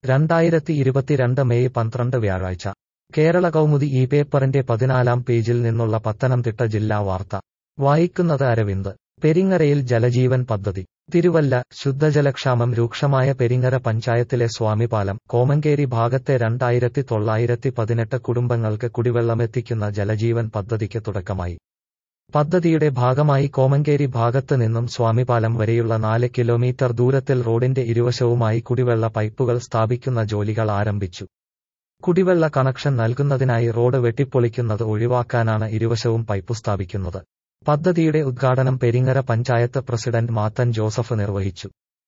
രണ്ടായിരത്തി ഇരുപത്തിരണ്ട് മെയ് പന്ത്രണ്ട് വ്യാഴാഴ്ച കേരള കൗമുദി ഈ പേപ്പറിന്റെ പതിനാലാം പേജിൽ നിന്നുള്ള പത്തനംതിട്ട ജില്ലാ വാർത്ത വായിക്കുന്നത് അരവിന്ദ് പെരിങ്ങരയിൽ ജലജീവൻ പദ്ധതി തിരുവല്ല ശുദ്ധജലക്ഷാമം രൂക്ഷമായ പെരിങ്ങര പഞ്ചായത്തിലെ സ്വാമിപാലം കോമങ്കേരി ഭാഗത്തെ രണ്ടായിരത്തി തൊള്ളായിരത്തി പതിനെട്ട് കുടുംബങ്ങൾക്ക് കുടിവെള്ളമെത്തിക്കുന്ന ജലജീവൻ പദ്ധതിക്ക് തുടക്കമായി പദ്ധതിയുടെ ഭാഗമായി കോമങ്കേരി ഭാഗത്ത് നിന്നും സ്വാമിപാലം വരെയുള്ള നാല് കിലോമീറ്റർ ദൂരത്തിൽ റോഡിന്റെ ഇരുവശവുമായി കുടിവെള്ള പൈപ്പുകൾ സ്ഥാപിക്കുന്ന ജോലികൾ ആരംഭിച്ചു കുടിവെള്ള കണക്ഷൻ നൽകുന്നതിനായി റോഡ് വെട്ടിപ്പൊളിക്കുന്നത് ഒഴിവാക്കാനാണ് ഇരുവശവും പൈപ്പു സ്ഥാപിക്കുന്നത് പദ്ധതിയുടെ ഉദ്ഘാടനം പെരിങ്ങര പഞ്ചായത്ത് പ്രസിഡന്റ് മാത്തൻ ജോസഫ് നിർവഹിച്ചു